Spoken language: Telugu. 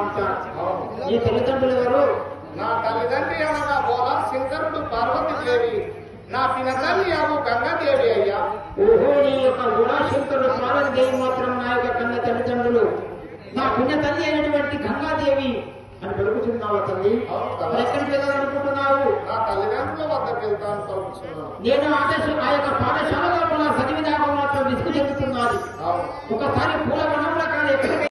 అంటారు అవును. నీ తల్లిదండ్రులు ఎవరు నా తల్లిదండ్రి అనగా బోలా శంకరుడు పార్వతీదేవి నా పినతల్లి యావు గంగాదేవి అయ్యా ఓహో నీ యొక్క గుణాశంకరుడు పార్వతీదేవి మాత్రం నా యొక్క కన్న తల్లిదండ్రులు నా పుణ్య తల్లి అయినటువంటి గంగాదేవి అని పలుకుతున్నావా తల్లి అవును కదా. మరి ఎక్కడికి వెళ్ళాలనుకుంటున్నావు నా తల్లిదండ్రుల వద్దకు వెళ్తాను పలుకుతున్నాను నేను ఆదేశ ఆ యొక్క పాఠశాలలో ఉన్న చదివిదాకా మాత్రం విసుగు చెందుతున్నది అవును ఒకసారి పూల వనంలో కానీ ఎక్కడికి